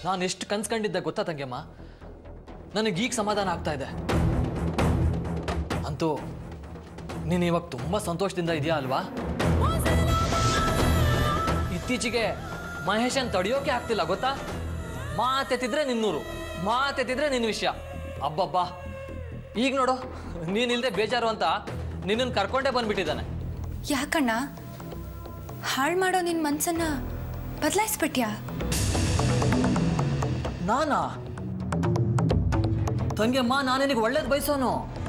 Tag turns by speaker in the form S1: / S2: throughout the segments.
S1: ನಾನು ಎಷ್ಟು ಕನ್ಸ್ಕೊಂಡಿದ್ದೆ ಗೊತ್ತಾ ತಂಗ್ಯಮ್ಮ ನನಗೀಗ ಸಮಾಧಾನ ಆಗ್ತಾ ಇದೆ ಅಂತೂ ನೀನು ಇವಾಗ ತುಂಬ ಸಂತೋಷದಿಂದ ಇದೆಯಾ ಅಲ್ವಾ ಇತ್ತೀಚೆಗೆ ಮಹೇಶನ್ ತಡೆಯೋಕೆ ಆಗ್ತಿಲ್ಲ ಗೊತ್ತಾ ಮಾತೆತ್ತಿದ್ರೆ ನಿನ್ನೂರು ಮಾತೆತ್ತಿದ್ರೆ ನಿನ್ನ ವಿಷಯ ಅಬ್ಬಬ್ಬಾ ಈಗ ನೋಡು ನೀನಿಲ್ದೆ ಬೇಜಾರು ಅಂತ ನಿನ್ನನ್ನು ಕರ್ಕೊಂಡೇ ಬಂದ್ಬಿಟ್ಟಿದ್ದಾನೆ
S2: ಯಾಕಣ್ಣ ಹಾಳು ಮಾಡೋ ನಿನ್ನ ಮನ್ಸನ್ನ ಬದಲಾಯಿಸ್ಬಿಟ್ಯಾ
S1: ನಾನಾ ತಂಗಿಯಮ್ಮ ನಾನು ನಿನಗೆ ಒಳ್ಳೇದು ಬಯಸೋನು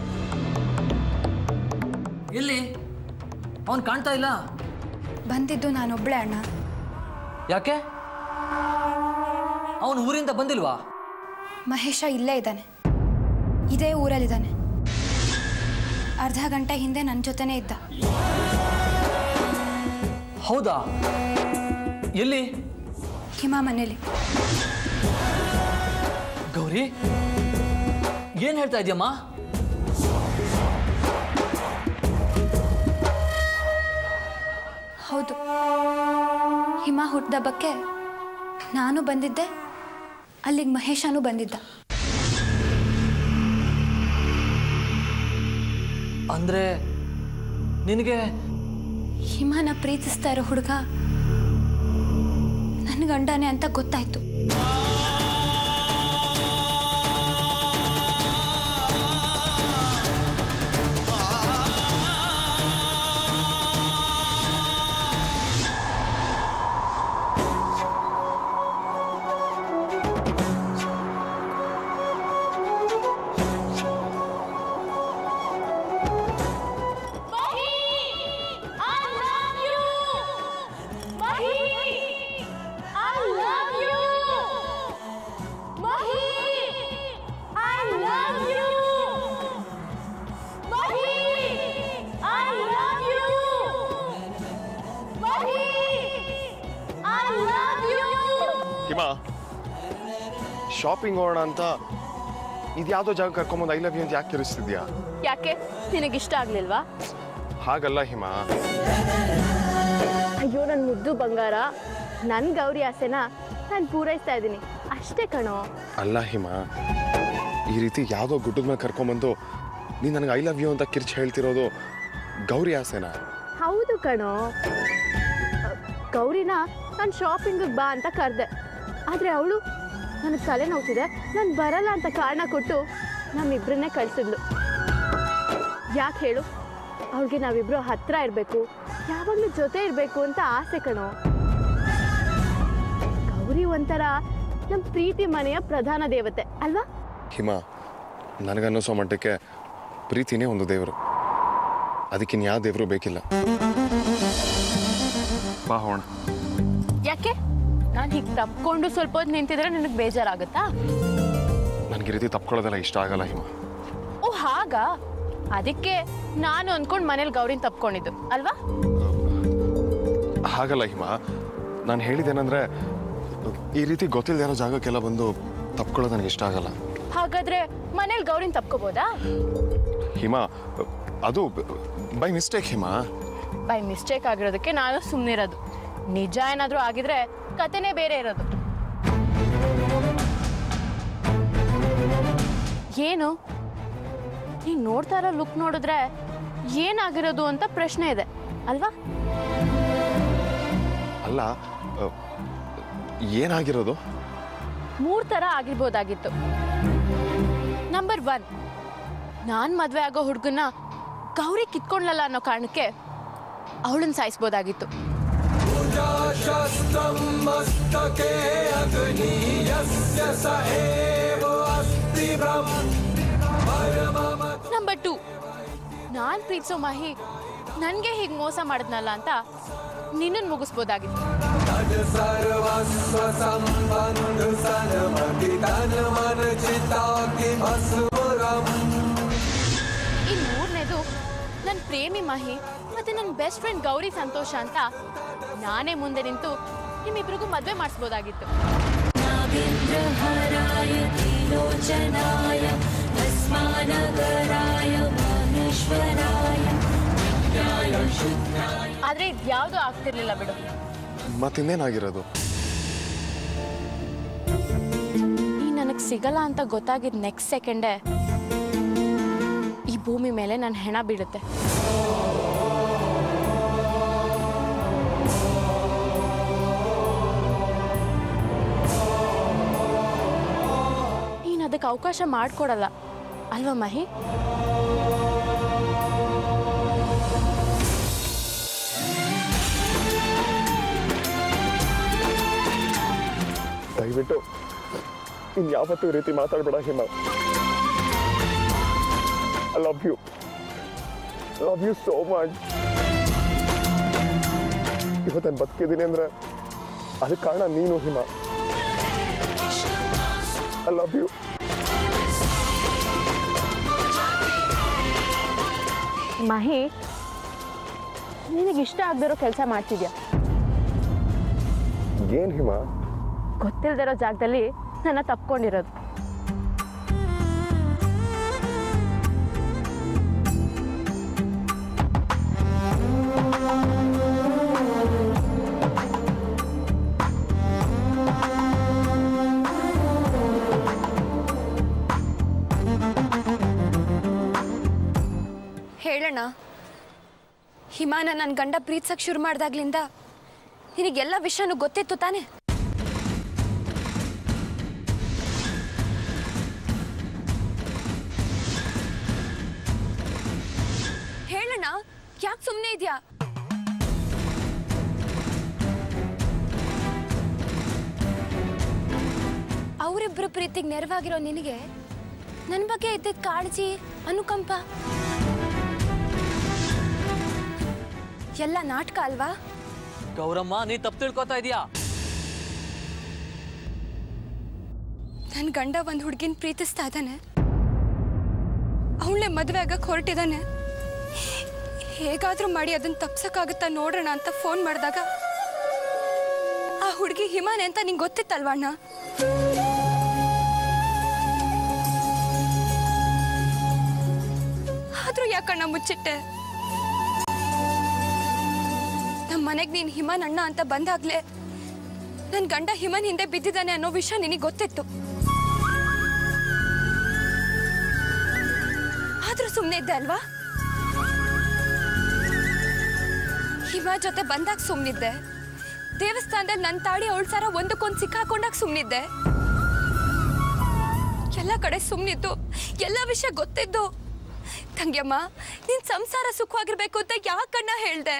S1: ಎಲ್ಲಿ ಅವನು ಕಾಣ್ತಾ ಇಲ್ಲ
S2: ಬಂದಿದ್ದು ನಾನೊಬ್ಳೆ ಅಣ್ಣ
S1: ಯಾಕೆ ಅವನು ಊರಿಂದ ಬಂದಿಲ್ವಾ
S2: ಮಹೇಶ ಇಲ್ಲೇ ಇದ್ದಾನೆ ಇದೇ ಊರಲ್ಲಿದ್ದಾನೆ ಅರ್ಧ ಗಂಟೆ ಹಿಂದೆ ನನ್ನ ಜೊತೆನೇ ಇದ್ದ
S1: ಹೌದಾ ಎಲ್ಲಿ
S2: ಹಿಮಾ ಮನೇಲಿ
S1: ಗೌರಿ ಏನ್ ಹೇಳ್ತಾ ಇದೆಯಮ್ಮ
S2: ಹೌದು ಹಿಮಾ ಹುಟ್ಟಿದಬ್ಬಕ್ಕೆ ನಾನು ಬಂದಿದ್ದೆ ಅಲ್ಲಿಗೆ ಮಹೇಶನೂ ಬಂದಿದ್ದ
S1: ಅಂದ್ರೆ ನಿನಗೆ
S2: ಹಿಮಾನ ಪ್ರೀತಿಸ್ತಾ ಇರೋ ಹುಡುಗ ನನ್ನ ಗಂಡನೇ ಅಂತ ಗೊತ್ತಾಯ್ತು
S3: I love you! Mahi! I love you! Mahi! I love you! Mahi! I love you! Mahi! I love you!
S4: Hima shopping ಹೋಗೋಣ ಅಂತ ಇದ್ಯಾವುದೋ ಜಾಗ ಕರ್ಕೊಂಬಂದು ಐ ಲವ್ ಯು ಅಂತ ಯಾಕೆ ಕಿರಿಸ್ತಿದ್ಯಾ
S3: ಯಾಕೆ ನಿನಗಿಷ್ಟ ಆಗ್ಲಿಲ್ವಾ
S4: ಹಾಗಲ್ಲ ಹಿಮ
S3: ಅಯ್ಯೋ ನನ್ನ ಮುದ್ದು ಬಂಗಾರ ನನ್ನ ಗೌರಿ ಆಸೆನ ನಾನು ಪೂರೈಸ್ತಾ ಇದ್ದೀನಿ ಅಷ್ಟೇ ಕಣೋ
S4: ಅಲ್ಲ ಹಿಮ ಈ ರೀತಿ ಯಾವುದೋ ಗುಡ್ಡದ ಮೇಲೆ ಕರ್ಕೊಂಬಂದು ನೀನು ನನಗೆ ಐ ಲವ್ ಯು ಅಂತ ಕಿರ್ಚಿ ಹೇಳ್ತಿರೋದು ಗೌರಿ ಆಸೆನಾ
S3: ಹೌದು ಕಣೋ ಗೌರಿನ ನಾನು ಶಾಪಿಂಗಿಗೆ ಬಾ ಅಂತ ಕರೆದೆ ಆದರೆ ಅವಳು ನನಗೆ ತಲೆ ನೋವ್ತಿದೆ ನಾನು ಬರಲ್ಲ ಅಂತ ಕಾರಣ ಕೊಟ್ಟು ನಮ್ಮಿಬ್ಬರನ್ನೇ ಕಳಿಸಿದ್ಲು ಯಾಕೆ ಹೇಳು ಅವಳಿಗೆ ನಾವಿಬ್ಬರು ಹತ್ರ ಇರಬೇಕು ಯಾವಾಗಲೂ ಜೊತೆ ಇರಬೇಕು ಅಂತ ಆಸೆ ಕಣೋ ಗೌರಿ ಒಂಥರ ನಮ್ಮ ಪ್ರೀತಿ ಮನೆಯ ಪ್ರಧಾನ ದೇವತೆ ಅಲ್ವಾ
S4: ಹಿಮ ನನಗನ್ನಿಸೋ ಮಟ್ಟಕ್ಕೆ ಪ್ರೀತಿನೇ ಒಂದು ದೇವರು ಅದಕ್ಕಿನ್ಯಾವ ದೇವರು ಬೇಕಿಲ್ಲ ಬಾ ಹೋಣ
S3: ಯಾಕೆ ನಾನು ಹೀಗೆ ತಪ್ಕೊಂಡು ಸ್ವಲ್ಪ ಹೊತ್ತು ನಿಂತಿದ್ರೆ ನಿನಗೆ ಬೇಜಾರಾಗುತ್ತಾ
S4: ನನಗೆ ಈ ರೀತಿ ತಪ್ಕೊಳ್ಳೋದೆಲ್ಲ ಇಷ್ಟ ಆಗಲ್ಲ ಹಿಮ
S3: ಓ ಹಾಗ ಅದಕ್ಕೆ ನಾನು ಅಂದ್ಕೊಂಡು ಮನೇಲಿ ಗೌರಿನ ತಪ್ಕೊಂಡಿದ್ದು ಅಲ್ವಾ
S4: ಹಾಗಲ್ಲ ಹಿಮ ನಾನು ಹೇಳಿದ್ದೇನೆಂದ್ರೆ ಈ ರೀತಿ ಗೊತ್ತಿಲ್ಲದೆ ಇರೋ ಜಾಗಕ್ಕೆಲ್ಲ ಬಂದು ತಪ್ಕೊಳ್ಳೋದು ನನಗೆ ಇಷ್ಟ ಆಗಲ್ಲ
S3: ಹಾಗಾದ್ರೆ ಮನೇಲಿ ಗೌರಿನ ತಪ್ಕೋಬೋದಾ
S4: ಹಿಮ ಅದು by mistake Hima
S3: by mistake ಆಗಿರೋದಕ್ಕೆ ನಾನು ಸುಮ್ಮನಿರೋದು ನಿಜ ಏನಾದರೂ ಆಗಿದ್ರೆ ಕತೆನೇ ಬೇರೆ ಇರೋದು ಏನು ನೀನು ನೋಡ್ತಾ ಇರೋ ಲುಕ್ ನೋಡಿದ್ರೆ ಏನಾಗಿರೋದು ಅಂತ ಪ್ರಶ್ನೆ ಇದೆ ಅಲ್ವಾ
S4: ಅಲ್ಲ ಅ, ಏನಾಗಿರೋದು
S3: ಮೂರು ಥರ ಆಗಿರ್ಬೋದಾಗಿತ್ತು ನಂಬರ್ ಒನ್ ನಾನು ಮದುವೆ ಆಗೋ ಹುಡುಗನ್ನ ಗೌರಿ ಕಿತ್ಕೊಂಡ್ಲಲ್ಲ ಅನ್ನೋ ಕಾರಣಕ್ಕೆ ಅವಳನ್ನ ಸಾಯಿಸ್ಬೋದಾಗಿತ್ತು ನಂಬರ್ ಟು ನಾನು ಪ್ರೀತಿಸೋ ಮಾಹಿ ನನಗೆ ಹೀಗೆ ಮೋಸ ಮಾಡಿದ್ನಲ್ಲ ಅಂತ ನಿನ್ನನ್ನು ಮುಗಿಸ್ಬೋದಾಗಿತ್ತು ಇನ್ ಮೂರನೇದು ನನ್ನ ಪ್ರೇಮಿ ಮಹಿ ಮತ್ತೆ ನನ್ನ ಬೆಸ್ಟ್ ಫ್ರೆಂಡ್ ಗೌರಿ ಸಂತೋಷ ಅಂತ ನಾನೇ ಮುಂದೆ ನಿಂತು ನಿಮ್ಮಿಬ್ರಿಗೂ ಮದುವೆ ಮಾಡಿಸ್ಬೋದಾಗಿತ್ತು
S5: नागेन्द्रहाराय त्रिलोचनाय भस्मानगराय माहेश्वराय नित्याय शुद्धाय
S3: ಆದ್ರೆ ಇದ್ಯಾವುದೂ ಆಗ್ತಿರ್ಲಿಲ್ಲ ಬಿಡು
S4: ಮತ್ತಿನ್ನೇನಾಗಿರೋದು
S3: ನನಗೆ ಸಿಗಲ್ಲ ಅಂತ ಗೊತ್ತಾಗಿದ್ದ ನೆಕ್ಸ್ಟ್ ಸೆಕೆಂಡೇ ಈ ಭೂಮಿ ಮೇಲೆ ನನ್ನ ಹೆಣ ಬೀಳುತ್ತೆ ನೀನು ಅದಕ್ಕೆ ಅವಕಾಶ ಮಾಡಿಕೊಡಲ್ಲ ಅಲ್ವಾ ಮಹಿ
S4: ದಯವಿಟ್ಟು ಇನ್ಯಾವತ್ತೂ ಈ ರೀತಿ ಮಾತಾಡ್ಬೇಡ Hima I love you love you so much ಇವತ್ತು ನಾನು ಬದುಕಿದ್ದೀನಿ ಅಂದ್ರೆ ಅದಕ್ಕೆ ಕಾರಣ ನೀನು ಹಿಮ ಐ ಲವ್ ಯು
S3: ಮಹಿ ನಿನಗೆ ಇಷ್ಟ ಆಗದಿರೋ ಕೆಲಸ ಮಾಡ್ತಿದ್ಯಾ
S4: ಏನ್ ಹಿಮ
S3: ಗೊತ್ತಿಲ್ದಿರೋ ಜಾಗದಲ್ಲಿ ನನ್ನ ತಪ್ಕೊಂಡಿರೋದು
S2: ಹೇಳೋಣ ಹಿಮಾನ ನನ್ನ ಗಂಡ ಪ್ರೀತಿಸಕ್ ಶುರು ಮಾಡ್ದಾಗ್ಲಿಂದ ನಿನಗೆಲ್ಲ ವಿಷಯನೂ ಗೊತ್ತಿತ್ತು ತಾನೆ ಹೇಳೋಣ ಯಾಕೆ ಸುಮ್ಮನೆ ಇದೆಯಾ ಅವರಿಬ್ಬರು ಪ್ರೀತಿಗೆ ನೆರವಾಗಿರೋ ನಿನಗೆ ನನ್ನ ಬಗ್ಗೆ ಇದ್ದಿದ್ದ ಕಾಳಜಿ ಅನುಕಂಪ ಎಲ್ಲ ನಾಟಕ ಅಲ್ವಾ
S1: ಗೌರಮ್ಮ ನೀ ತಪ್ಪು ತಿಳ್ಕೊತಾ ಇದೀಯಾ
S2: ನನ್ನ ಗಂಡ ಒಂದು ಹುಡುಗಿನ ಪ್ರೀತಿಸ್ತಾ ಇದ್ದಾನೆ ಅವಳನ್ನೇ ಮದುವೆ ಆಗಕ್ಕೆ ಹೊರಟಿದ್ದಾನೆ ಹೇಗಾದ್ರೂ ಮಾಡಿ ಅದನ್ನ ತಪ್ಸಕ್ಕಾಗುತ್ತಾ ನೋಡೋಣ ಅಂತ ಫೋನ್ ಮಾಡಿದಾಗ ಆ ಹುಡುಗಿ ಹಿಮಾನೆ ಅಂತ ನಿಂಗೆ ಗೊತ್ತಿತ್ತಲ್ವಾ ಅಣ್ಣ ಆದ್ರೂ ಯಾಕಣ್ಣ ಮುಚ್ಚಿಟ್ಟೆ ನಮ್ಮ ಮನೆಗೆ ನೀನು ಹಿಮನ್ ಅಣ್ಣ ಅಂತ ಬಂದಾಗ್ಲೇ ನನ್ನ ಗಂಡ ಹಿಮನ್ ಹಿಂದೆ ಬಿದ್ದಿದ್ದಾನೆ ಅನ್ನೋ ವಿಷಯ ನಿನಗೆ ಗೊತ್ತಿತ್ತು ಆದ್ರೂ ಸುಮ್ಮನೆ ಇದ್ದೆ ಅಲ್ವಾ ಹಿಮ ಜೊತೆ ಬಂದಾಗ ಸುಮ್ಮನಿದ್ದೆ ದೇವಸ್ಥಾನದಲ್ಲಿ ನನ್ನ ತಾಡಿ ಅವಳ ಸರ ಒಂದಕ್ಕೊಂದು ಸಿಕ್ಕಾಕೊಂಡಾಗ ಸುಮ್ಮನಿದ್ದೆ ಎಲ್ಲ ಕಡೆ ಸುಮ್ಮನಿದ್ದು ಎಲ್ಲ ವಿಷಯ ಗೊತ್ತಿದ್ದು ತಂಗ್ಯಮ್ಮ ನಿನ್ ಸಂಸಾರ ಸುಖವಾಗಿರ್ಬೇಕು ಅಂತ ಯಾಕಣ್ಣ ಹೇಳ್ದೆ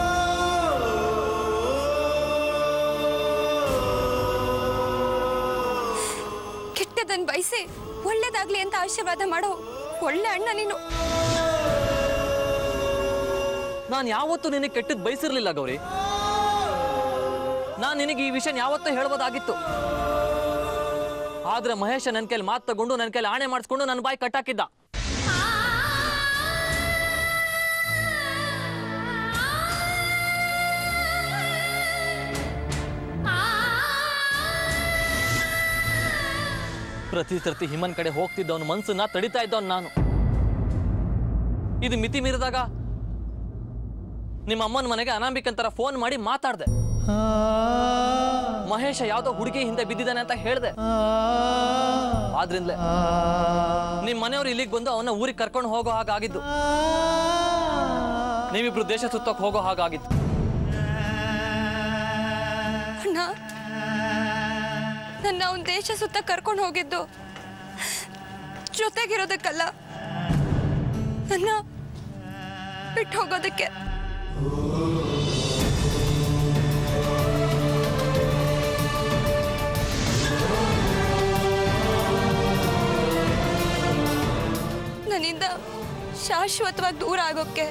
S2: ಕೆಟ್ಟದನ್ ಬಯಸಿ ಒಳ್ಳೇದಾಗ್ಲಿ ಅಂತ ಆಶೀರ್ವಾದ ಮಾಡೋ ಒಳ್ಳೆ ಅಣ್ಣ ನೀನು
S1: ನಾನು ಯಾವತ್ತೂ ನಿನಗೆ ಕೆಟ್ಟದ್ದು ಬಯಸಿರ್ಲಿಲ್ಲ ಗೌರಿ ನಾನು ನಿನಗೆ ಈ ವಿಷಯ ಯಾವತ್ತೂ ಹೇಳ್ಬೋದಾಗಿತ್ತು ಆದ್ರೆ ಮಹೇಶ ನನ್ನ ಕೈಲಿ ಮಾತು ತಗೊಂಡು ನನ್ನ ಕೈಲಿ ಆಣೆ ಮಾಡಿಸ್ಕೊಂಡು ನನ್ನ ಬಾಯಿ ಕಟ್ಟಾಕಿದ್ದ ಪ್ರತಿ ಸರ್ತಿ ಹಿಮನ್ ಕಡೆ ಹೋಗ್ತಿದ್ದವನ ಮನ್ಸನ್ನ ತಡಿತಾ ಇದ್ದವನ್ ನಾನು ಇದು ಮಿತಿ ಮೀರಿದಾಗ ನಿಮ್ಮ ಅಮ್ಮನ ಮನೆಗೆ ಅನಾಮಿಕಂತರ ಫೋನ್ ಮಾಡಿ ಮಾತಾಡ್ದೆ ಮಹೇಶ ಯಾವ್ದೋ ಹುಡುಗಿ ಹಿಂದೆ ಬಿದ್ದಿದ್ದಾನೆ ಅಂತ ಹೇಳ್ದೆ ಆದ್ರಿಂದಲೇ ನಿಮ್ ಮನೆಯವ್ರು ಇಲ್ಲಿಗೆ ಬಂದು ಅವನ ಊರಿಗೆ ಕರ್ಕೊಂಡು ಹೋಗೋ ಹಾಗಾಗಿದ್ದು ನೀವಿಬ್ರು ದೇಶ ಸುತ್ತಕ್ ಹೋಗೋ ಹಾಗಾಗಿತ್ತು
S2: ಅಣ್ಣ ನನ್ನ ಅವನ ದೇಶ ಸುತ್ತ ಕರ್ಕೊಂಡು ಹೋಗಿದ್ದು ಜೊತೆಗಿರೋದಕ್ಕಲ್ಲ ನನ್ನ ಬಿಟ್ಟು ಹೋಗೋದಕ್ಕೆ ನನ್ನಿಂದ ಶಾಶ್ವತವಾಗಿ ದೂರ ಆಗೋಕ್ಕೆ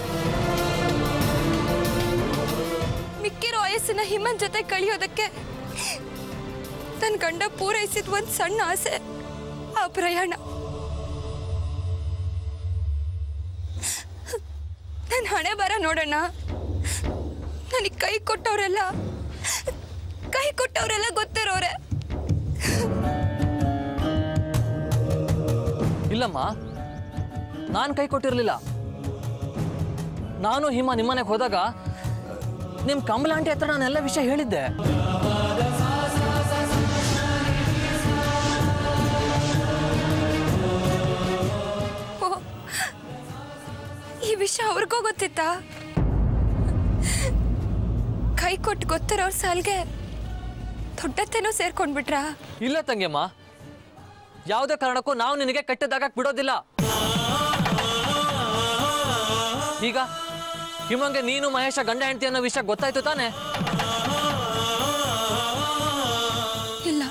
S2: ಮಿಕ್ಕಿರೋ ವಯಸ್ಸಿನ ಹಿಮನ್ ಜೊತೆ ಕಳಿಯೋದಕ್ಕೆ ನನ್ನ ಗಂಡ ಪೂರೈಸಿದ ಒಂದು ಸಣ್ಣ ಆಸೆ ಆ ಪ್ರಯಾಣ ನನ್ನ ಹಣೆ ಬರ ನೋಡೋಣ ನನಗೆ ಕೈ ಕೊಟ್ಟವರೆಲ್ಲ ಕೈ ಕೊಟ್ಟವರೆಲ್ಲ ಗೊತ್ತಿರೋರೆ
S1: ಇಲ್ಲಮ್ಮ ನಾನು ಕೈ ಕೊಟ್ಟಿರ್ಲಿಲ್ಲ ನಾನು ಹಿಮ ನಿಮ್ಮನೆಗೆ ಹೋದಾಗ ನಿಮ್ ಕಮಲ ಆಂಟಿ ಹತ್ರ ನಾನೆಲ್ಲ ವಿಷಯ ಹೇಳಿದ್ದೆ
S2: ಈ ವಿಷಯ ಅವ್ರಿಗೂ ಗೊತ್ತಿತ್ತಾ ಕೈ ಕೊಟ್ಟು ಗೊತ್ತಿರೋರ್ ಸಾಲ್ಗೆ ದೊಡ್ಡತ್ತೇನೋ ಸೇರ್ಕೊಂಡ್ಬಿಟ್ರಾ
S1: ಇಲ್ಲ ತಂಗಿಯಮ್ಮ ಯಾವುದೇ ಕಾರಣಕ್ಕೂ ನಾವು ನಿನಗೆ ಕೆಟ್ಟದಾಗಕ್ ಬಿಡೋದಿಲ್ಲ ಈಗ ಹಿಮಂಗೆ ನೀನು ಮಹೇಶ ಗಂಡ ಹೆಂಡತಿ ಅನ್ನೋ ವಿಷಯ ಗೊತ್ತಾಯ್ತು ತಾನೆ
S2: ಇಲ್ಲ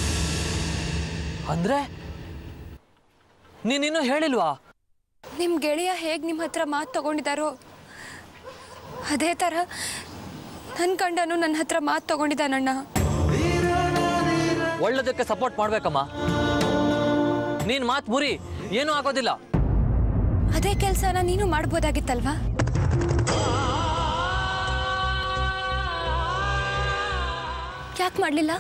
S1: ಅಂದ್ರೆ ನೀನಿನ್ನೂ ಹೇಳಿಲ್ವಾ
S2: ನಿಮ್ಮ ಗೆಳೆಯ ಹೇಗೆ ನಿಮ್ಮ ಹತ್ರ ಮಾತು ತಗೊಂಡಿದ್ದಾರೋ ಅದೇ ಥರ ನನ್ನ ಗಂಡನು ನನ್ನ ಹತ್ರ ಮಾತು ತಗೊಂಡಿದ್ದಾನಣ್ಣ
S1: ಒಳ್ಳೇದಕ್ಕೆ ಸಪೋರ್ಟ್ ಮಾಡ್ಬೇಕಮ್ಮ ನೀನ್ ಮಾತ್ ಮುರಿ ಏನೂ ಆಗೋದಿಲ್ಲ
S2: ಅದೇ ಕೆಲಸನ ನೀನು ಮಾಡ್ಬೋದಾಗಿತ್ತಲ್ವಾ ಯಾಕೆ ಮಾಡಲಿಲ್ಲ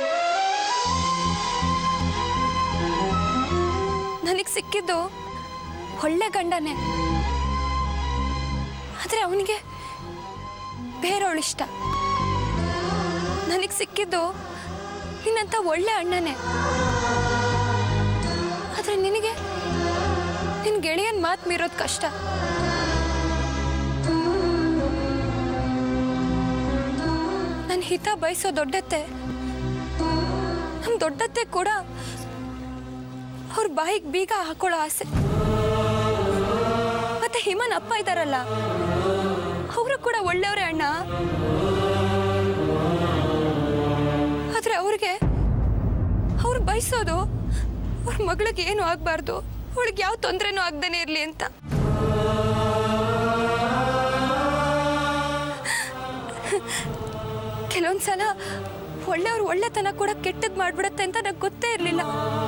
S2: ನನಗೆ ಸಿಕ್ಕಿದ್ದು ಒಳ್ಳೆ ಗಂಡನೇ ಆದರೆ ಅವನಿಗೆ ಬೇರೆಯವಳು ಇಷ್ಟ ನನಗೆ ಸಿಕ್ಕಿದ್ದು ನಿನ್ನಂಥ ಒಳ್ಳೆ ಅಣ್ಣನೇ ಆದರೆ ನಿನಗೆ ನಿನ್ನ ಗೆಳೆಯನ್ ಮಾತು ಮೀರೋದು ಕಷ್ಟ ನನ್ನ ಹಿತ ಬಯಸೋ ದೊಡ್ಡತ್ತೆ ನಮ್ಮ ದೊಡ್ಡತ್ತೆ ಕೂಡ ಅವ್ರ ಬಾಯಿಗೆ ಬೀಗ ಹಾಕೊಳ್ಳೋ ಆಸೆ ಮತ್ತೆ ಹಿಮನ್ ಅಪ್ಪ ಇದ್ದಾರಲ್ಲ ಅವರು ಕೂಡ ಒಳ್ಳೆಯವರೇ ಅಣ್ಣ ಆದ್ರೆ ಅವ್ರಿಗೆ ಅವ್ರು ಬಯಸೋದು ಅವ್ರ ಮಗಳಿಗೆ ಏನು ಆಗ್ಬಾರ್ದು ಅವಳಿಗೆ ಯಾವ ತೊಂದರೆನೂ ಆಗ್ದೇನೆ ಇರಲಿ ಅಂತ ಕೆಲವೊಂದ್ಸಲ ಒಳ್ಳೆಯವ್ರು ಒಳ್ಳೆತನ ಕೂಡ ಕೆಟ್ಟದ್ ಮಾಡ್ಬಿಡತ್ತೆ ಅಂತ ನಂಗೆ ಗೊತ್ತೇ ಇರಲಿಲ್ಲ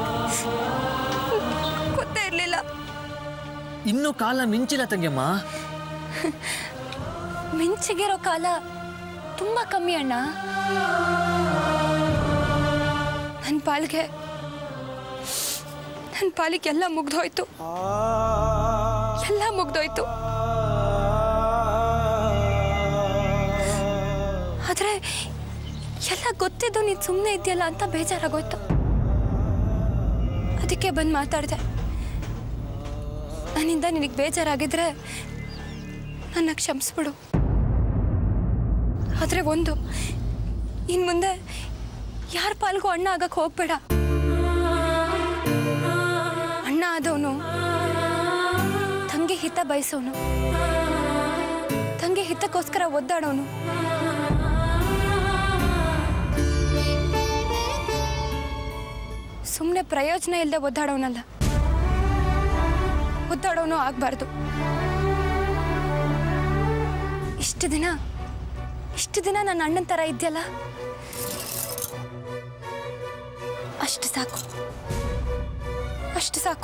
S2: ಗೊತ್ತೇ ಇರಲಿಲ್ಲ
S1: ಇನ್ನು ಕಾಲ ಮಿಂಚಿಲ್ಲ ತಂಗಿಯಮ್ಮ
S2: ಮಿಂಚಿಗಿರೋ ಕಾಲ ತುಂಬಾ ಕಮ್ಮಿ ಅಣ್ಣ ನನ್ನ ಪಾಲ್ಗೆ ನನ್ನ ಪಾಲಿಗೆ ಎಲ್ಲ ಮುಗ್ದೋಯ್ತು ಎಲ್ಲ ಮುಗ್ದೋಯ್ತು ಆದ್ರೆ ಎಲ್ಲ ಗೊತ್ತಿದ್ದು ನೀನು ಸುಮ್ಮನೆ ಇದೆಯಲ್ಲ ಅಂತ ಬೇಜಾರಾಗೋಯ್ತು ಅದಕ್ಕೆ ಬಂದು ಮಾತಾಡಿದೆ ನನ್ನಿಂದ ನಿನಗೆ ಬೇಜಾರಾಗಿದ್ರೆ ನನ್ನ ಕ್ಷಮಿಸ್ಬಿಡು ಆದರೆ ಒಂದು ಇನ್ನು ಮುಂದೆ ಯಾರ ಪಾಲ್ಗೂ ಅಣ್ಣ ಆಗಕ್ಕೆ ಹೋಗ್ಬೇಡ ಅಣ್ಣ ಆದವನು ತಂಗಿ ಹಿತ ಬಯಸೋನು ತಂಗಿ ಹಿತಕ್ಕೋಸ್ಕರ ಒದ್ದಾಡೋನು ಸುಮ್ಮನೆ ಪ್ರಯೋಜನ ಇಲ್ಲದೆ ಒದ್ದಾಡೋನಲ್ಲ ಒದ್ದಾಡೋನು ಆಗಬಾರ್ದು ಇಷ್ಟು ದಿನ ಇಷ್ಟು ದಿನ ನನ್ನ ಅಣ್ಣನ ಥರ ಇದೆಯಲ್ಲ ಅಷ್ಟು ಸಾಕು ಅಷ್ಟು ಸಾಕು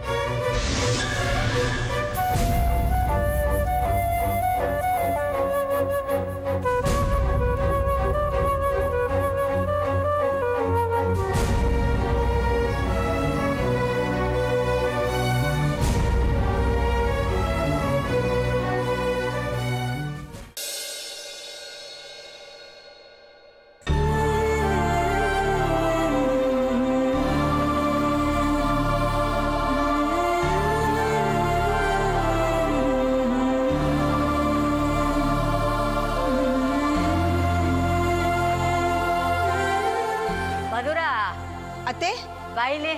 S6: ಮಧುರ
S7: ಅತ್ತೆ
S6: ಬಾಯಿಲಿ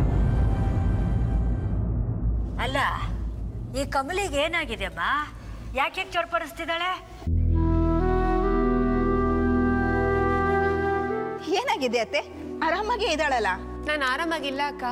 S6: ಅಲ್ಲ ಈ ಕಮಲಿಗೆ ಏನಾಗಿದೆ ಅಮ್ಮ ಯಾಕೆ ಚೊಡ್ಪಡಿಸ್ತಿದ್ದಾಳೆ
S7: ಏನಾಗಿದೆ ಅತ್ತೆ ಆರಾಮಾಗಿ ಇದ್ದಾಳಲ್ಲ
S3: ನಾನು ಆರಾಮಾಗಿಲ್ಲ ಅಕ್ಕ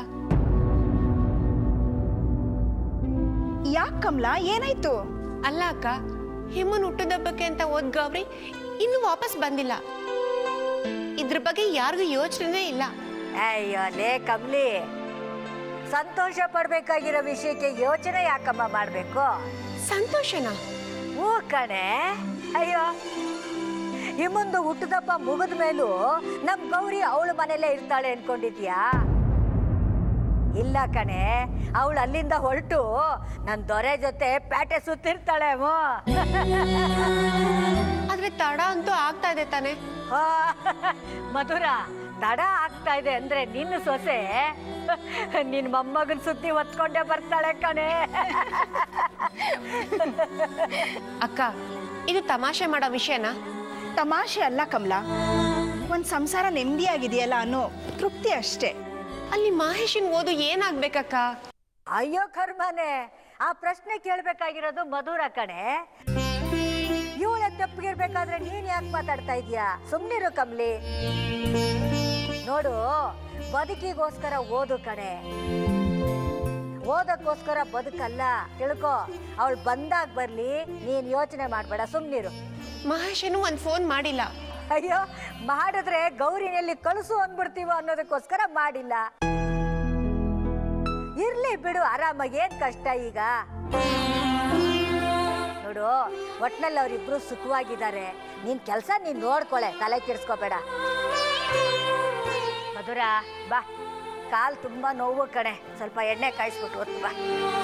S7: ಯಾಕೆ ಕಮಲಾ ಏನಾಯ್ತು
S3: ಅಲ್ಲ ಅಕ್ಕ ಹಿಮನ್ ಹುಟ್ಟುದಬ್ಬಕ್ಕೆ ಅಂತ ಓದ್ ಗೌರಿ ಇನ್ನು ವಾಪಸ್ ಬಂದಿಲ್ಲ ಇದ್ರ ಬಗ್ಗೆ ಯಾರಿಗೂ ಯೋಚನೆ ಇಲ್ಲ
S6: ಅಯ್ಯೋ ಲೇ ಕಮಲಿ ಸಂತೋಷ ಪಡ್ಬೇಕಾಗಿರೋ ವಿಷಯಕ್ಕೆ ಯೋಚನೆ ಯಾಕಮ್ಮ ಮಾಡ್ಬೇಕು
S3: ಸಂತೋಷನಾ
S6: ಹೂ ಕಣೆ ಅಯ್ಯೋ ಈ ಮುಂದೆ ಹುಟ್ಟದಪ್ಪ ಮುಗಿದ ಮೇಲೂ ನಮ್ ಗೌರಿ ಅವಳ ಮನೆಯಲ್ಲೇ ಇರ್ತಾಳೆ ಅನ್ಕೊಂಡಿದ್ಯಾ ಇಲ್ಲ ಕಣೆ ಅವಳು ಅಲ್ಲಿಂದ ಹೊರಟು ನನ್ ದೊರೆ ಜೊತೆ ಪ್ಯಾಟೆ ಸುತ್ತಿರ್ತಾಳೆ ಮೋ
S3: ಆದ್ರೆ ತಡ ಅಂತೂ ಆಗ್ತಾ ಇದೆ ತಾನೆ
S6: ಆ, ಮಧುರ ತಡ ಆಗ್ತಾ ಇದೆ ಅಂದ್ರೆ ನಿನ್ನ ಸೊಸೆ ನಿನ್ನ ಮೊಮ್ಮಗನ ಸುದ್ದಿ ಹೊತ್ಕೊಂಡೇ ಬರ್ತಾಳೆ ಕಣೆ
S8: ಅಕ್ಕ ಇದು ತಮಾಷೆ ಮಾಡೋ ವಿಷಯನಾ
S7: ತಮಾಷೆ ಅಲ್ಲ ಕಮಲಾ ಒಂದು ಸಂಸಾರ ನೆಮ್ಮದಿಯಾಗಿದೆಯಲ್ಲ ಅನ್ನೋ ತೃಪ್ತಿ ಅಷ್ಟೇ
S8: ಅಲ್ಲಿ ಮಹೇಶನ್ ಓದು ಏನಾಗ್ಬೇಕಕ್ಕ
S6: ಅಯ್ಯೋ ಕರ್ಮನೆ ಆ ಪ್ರಶ್ನೆ ಕೇಳ್ಬೇಕಾಗಿರೋದು ಮಧುರ ಕಣೆ ಇವಳ ತಪ್ಪಿಗಿರ್ಬೇಕಾದ್ರೆ ನೀನ್ ಯಾಕೆ ಮಾತಾಡ್ತಾ ಇದೀಯಾ ಸುಮ್ನಿರು ಕಮ್ಲಿ ನೋಡು ಬದುಕಿಗೋಸ್ಕರ ಓದು ಕಣೆ ಓದಕ್ಕೋಸ್ಕರ ಬದುಕಲ್ಲ ತಿಳ್ಕೊ ಅವಳು ಬಂದಾಗ ಬರ್ಲಿ ನೀನ್ ಯೋಚನೆ ಮಾಡ್ಬೇಡ ಸುಮ್ನಿರು
S8: ಮಹೇಶನು ಒಂದ್ ಫೋನ್ ಮಾಡಿಲ್ಲ
S6: ಅಯ್ಯೋ ಮಾಡಿದ್ರೆ ಗೌರಿನಲ್ಲಿ ಕಳಿಸು ಅಂದ್ಬಿಡ್ತೀವೋ ಅನ್ನೋದಕ್ಕೋಸ್ಕರ ಮಾಡಿಲ್ಲ ಇರ್ಲಿ ಬಿಡು ಆರಾಮಾಗಿ ಏನ್ ಕಷ್ಟ ಈಗ ನೋಡು ಒಟ್ನಲ್ಲಿ ಅವರಿಬ್ರು ಸುಖವಾಗಿದ್ದಾರೆ ನಿನ್ ಕೆಲ್ಸ ನೀನ್ ನೋಡ್ಕೊಳೆ ತಲೆ ಕೆಡ್ಸ್ಕೋಬೇಡ ಮಧುರ ಬಾ ಕಾಲ್ ತುಂಬಾ ನೋವು ಕಣೆ ಸ್ವಲ್ಪ ಎಣ್ಣೆ ಕಾಯಿಸ್ಬಿಟ್ಟು ಹೊತ್ತು ಬಾ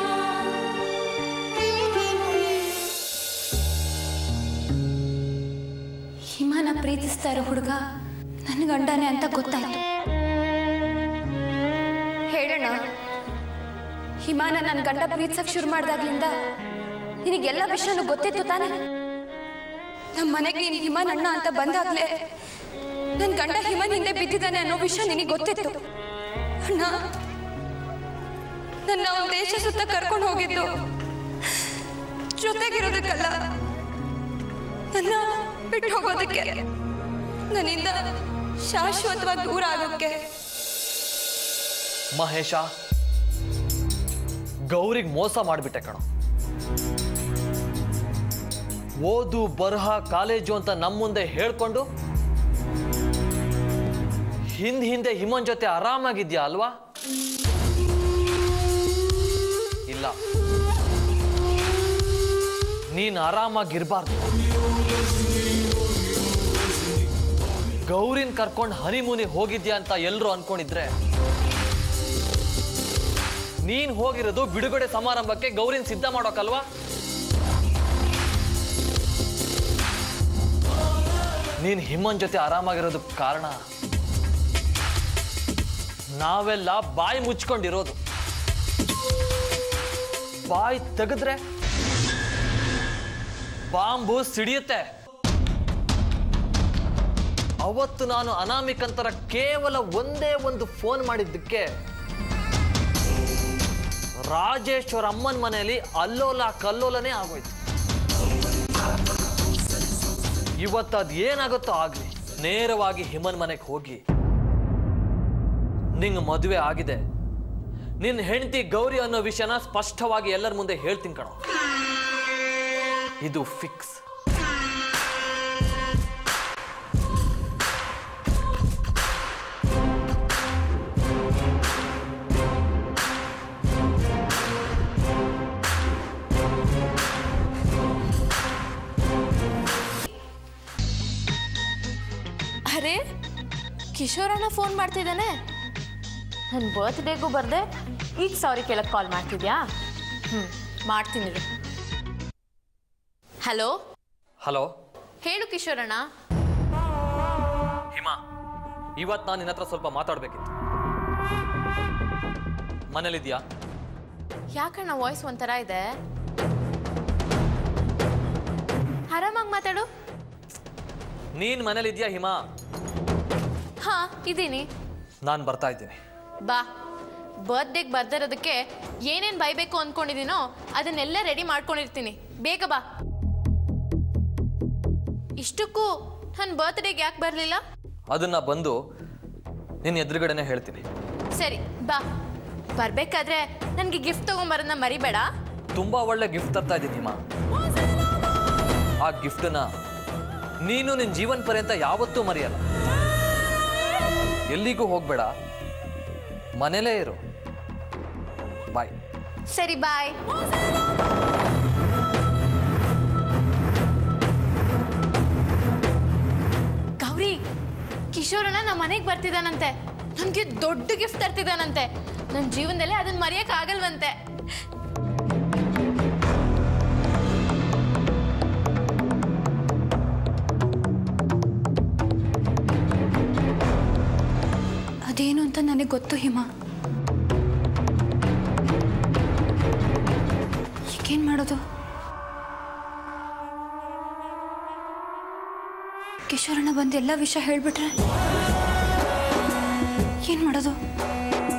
S2: ಹಿಮಾನ ಪ್ರೀತಿಸ್ತಾ ಇರೋ ಹುಡುಗ ನನ್ನ ಗಂಡನೇ ಅಂತ ಗೊತ್ತಾಯ್ತು ಹೇಳೋಣ ಹಿಮಾನ ನನ್ನ ಗಂಡ ಪ್ರೀತಿಸಕ್ ಶುರು ಮಾಡ್ದಾಗ್ಲಿಂದ ನಿನಗೆಲ್ಲ ವಿಷಯನೂ ಗೊತ್ತಿತ್ತು ತಾನೆ ನಮ್ಮ ಮನೆಗೆ ನೀನು ಹಿಮಾನ್ ಅಣ್ಣ ಅಂತ ಬಂದಾಗ್ಲೇ ನನ್ನ ಗಂಡ ಹಿಮನ್ ಹಿಂದೆ ಬಿದ್ದಿದ್ದಾನೆ ಅನ್ನೋ ವಿಷಯ ನಿನಗೆ ಗೊತ್ತಿತ್ತು ಅಣ್ಣ ನನ್ನ ಅವನ ದೇಶ ಸುತ್ತ ಕರ್ಕೊಂಡು ಹೋಗಿದ್ದು ಜೊತೆಗಿರೋದಕ್ಕಲ್ಲ ನನ್ನ ಬಿಟ್ಟು ಹೋಗೋದಕ್ಕೆ ನನ್ನಿಂದ ಶಾಶ್ವತವಾಗಿ ದೂರ ಆಗೋಕ್ಕೆ
S1: ಮಹೇಶ ಗೌರಿಗೆ ಮೋಸ ಮಾಡಿಬಿಟ್ಟೆ ಕಣೋ ಓದು ಬರಹ ಕಾಲೇಜು ಅಂತ ನಮ್ಮ ಮುಂದೆ ಹೇಳ್ಕೊಂಡು ಹಿಂದ್ ಹಿಂದೆ ಹಿಮನ್ ಜೊತೆ ಆರಾಮಾಗಿದ್ಯಾ ಅಲ್ವಾ ಇಲ್ಲ ನೀನ್ ಆರಾಮಾಗಿರ್ಬಾರ್ದು ಗೌರಿನ್ ಕರ್ಕೊಂಡು ಹನಿಮೂನಿಗೆ ಹೋಗಿದ್ಯಾ ಅಂತ ಎಲ್ರು ಅನ್ಕೊಂಡಿದ್ರೆ ನೀನ್ ಹೋಗಿರೋದು ಬಿಡುಗಡೆ ಸಮಾರಂಭಕ್ಕೆ ಗೌರಿನ್ ಸಿದ್ಧ ಮಾಡೋಕಲ್ವಾ ನೀನ್ ಹಿಮನ್ ಜೊತೆ ಆರಾಮಾಗಿರೋದಕ್ಕೆ ಕಾರಣ ನಾವೆಲ್ಲ ಬಾಯಿ ಮುಚ್ಕೊಂಡಿರೋದು ಬಾಯಿ ತೆಗೆದ್ರೆ ಬಾಂಬು ಸಿಡಿಯುತ್ತೆ ಅವತ್ತು ನಾನು ಅನಾಮಿಕಂತರ ಕೇವಲ ಒಂದೇ ಒಂದು ಫೋನ್ ಮಾಡಿದ್ದಕ್ಕೆ ರಾಜೇಶ್ವರ ಅಮ್ಮನ ಮನೆಯಲ್ಲಿ ಅಲ್ಲೋಲ ಕಲ್ಲೋಲನೇ ಆಗೋಯ್ತು ಇವತ್ತು ಅದು ಏನಾಗುತ್ತೋ ಆಗ್ಲಿ ನೇರವಾಗಿ ಹಿಮನ್ ಮನೆಗೆ ಹೋಗಿ ನಿಂಗೆ ಮದುವೆ ಆಗಿದೆ ನಿನ್ನ ಹೆಂಡತಿ ಗೌರಿ ಅನ್ನೋ ವಿಷಯನ ಸ್ಪಷ್ಟವಾಗಿ ಎಲ್ಲರ ಮುಂದೆ ಹೇಳ್ತೀನಿ ಕಣೋ ಇದು ಫಿಕ್ಸ್
S3: ಅರೆ ಕಿಶೋರಣ್ಣ ಫೋನ್ ಮಾಡ್ತಿದ್ದಾನೆ ನನ್ನ ಬರ್ತ್ಡೇಗೂ ಬರ್ದೆ ಈಗ ಸಾರಿ ಕೇಳಕ್ಕೆ ಕಾಲ್ ಮಾಡ್ತಿದ್ಯಾ ಹ್ಞೂ ಮಾಡ್ತೀನಿ ಹಲೋ
S1: ಹಲೋ
S3: ಹೇಳು ಕಿಶೋರಣ್ಣ
S1: ಹಿಮಾ ಇವತ್ತು ನಾನು ನಿನ್ನ ಹತ್ರ ಸ್ವಲ್ಪ ಮಾತಾಡ್ಬೇಕಿತ್ತು ಮನೇಲಿದ್ಯಾ
S3: ಯಾಕಣ್ಣ ವಾಯ್ಸ್ ಒಂಥರ ಇದೆ ಆರಾಮಾಗಿ ಮಾತಾಡು
S1: ನೀನ್ ಮನೇಲಿದ್ಯಾ ಹಿಮಾ
S3: ಹಾ ಇದ್ದೀನಿ
S1: ನಾನು ಬರ್ತಾ ಇದ್ದೀನಿ
S3: ಬಾ ಬರ್ತ್ಡೇಗೆ ಬರ್ದಿರೋದಕ್ಕೆ ಏನೇನು ಬೈಬೇಕು ಅಂದ್ಕೊಂಡಿದ್ದೀನೋ ಅದನ್ನೆಲ್ಲ ರೆಡಿ ಮಾಡ್ಕೊಂಡಿರ್ತೀನಿ ಬೇಗ ಬಾ ಇಷ್ಟಕ್ಕೂ ನನ್ನ ಬರ್ತ್ಡೇಗೆ ಯಾಕೆ ಬರಲಿಲ್ಲ
S1: ಅದನ್ನ ಬಂದು ನಿನ್ನ ಎದುರುಗಡೆನೆ ಹೇಳ್ತೀನಿ
S3: ಸರಿ ಬಾ ಬರ್ಬೇಕಾದ್ರೆ ನನಗೆ ಗಿಫ್ಟ್ ತೊಗೊಂಬರೋದನ್ನ ಮರಿಬೇಡ
S1: ತುಂಬಾ ಒಳ್ಳೆ ಗಿಫ್ಟ್ ತರ್ತಾ ಇದ್ದೀನಿ ಹಿಮಾ ಆ ಗಿಫ್ಟನ್ನ ನೀನು ನಿನ್ನ ಜೀವನ ಪರ್ಯಂತ ಯಾವತ್ತೂ ಮರೆಯಲ್ಲ ಎಲ್ಲಿಗೂ ಹೋಗ್ಬೇಡ ಮನೇಲೇ ಇರು ಬಾಯ್
S3: ಸರಿ ಬಾಯ್ ಗೌರಿ ಕಿಶೋರಣ್ಣ ನಮ್ಮ ಮನೆಗೆ ಬರ್ತಿದ್ದಾನಂತೆ ನನಗೆ ದೊಡ್ಡ ಗಿಫ್ಟ್ ತರ್ತಿದ್ದಾನಂತೆ ನನ್ನ ಜೀವನದಲ್ಲಿ ಅದನ್ನ ಮರೆಯಕ್ ಆಗಲ್ವಂತೆ
S2: ನನಗೆ ಗೊತ್ತು ಹಿಮ ಈಗೇನು ಮಾಡೋದು ಕಿಶೋರಣ್ಣ ಬಂದು ಎಲ್ಲ ವಿಷಯ ಹೇಳ್ಬಿಟ್ರೆ ಏನು ಮಾಡೋದು